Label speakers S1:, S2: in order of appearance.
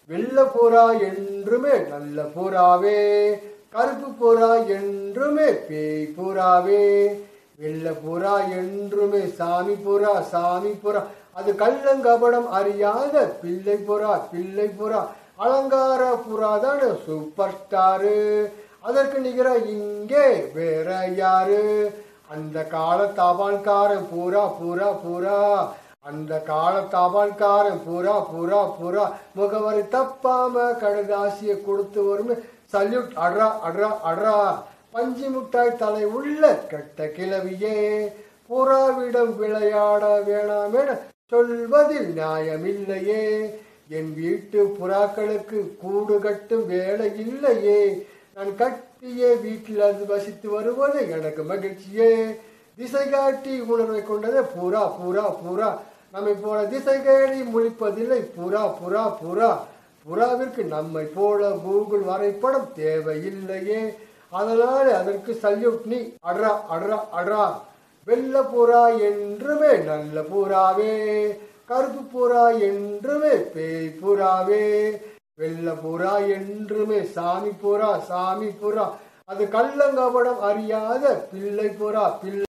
S1: வெள்ள புறா என்றுமே நல்ல புறாவே கருப்பு புறா என்றுமே பேய் புறாவே வெள்ள புறா என்றுமே சாமி புறா சாமி புறா அது கள்ளங்கபடம் அறியாத பிள்ளை புறா பிள்ளை புறா அலங்கார புறா தானே சூப்பர் ஸ்டாரு அதற்கு நிகர இங்கே வேற யாரு அந்த கால தபால்காரன் பூரா பூரா பூரா அந்த கால தபால்காரன் பூரா பூரா பூரா முகவரி தப்பாம கடதாசிய கொடுத்து வருமே சல்யூட் அட்ரா அட்ரா அட்ரா பஞ்சு முட்டாய் தலை உள்ள கெட்ட கிளவியே புறாவிடம் விளையாட வேணாமென சொல்வதில் நியாயமில்லையே என் வீட்டு புறாக்களுக்கு கூடு கட்டும் வேலை இல்லையே நான் கட்டிய வீட்டில் அது வசித்து வருவது எனக்கு மகிழ்ச்சியே திசை காட்டி உணர்வை கொண்டதே புறா புறா புறா நம்மை போல திசை கேடி முழிப்பதில்லை புறா புறா புறா புறாவிற்கு நம்மை போல கூகுள் வரைபடம் தேவையில்லையே அதனால அதற்கு சல்யூட் நீ அட்ரா அட்ரா அட்ரா வெள்ள புறா என்றுமே நல்ல புறாவே கருப்பு புறா என்றுமே பேய் புறாவே வெள்ள புறா என்றுமே சாமி புறா சாமி புறா அது கள்ளங்கபடம் அறியாத பிள்ளை புறா பிள்ளை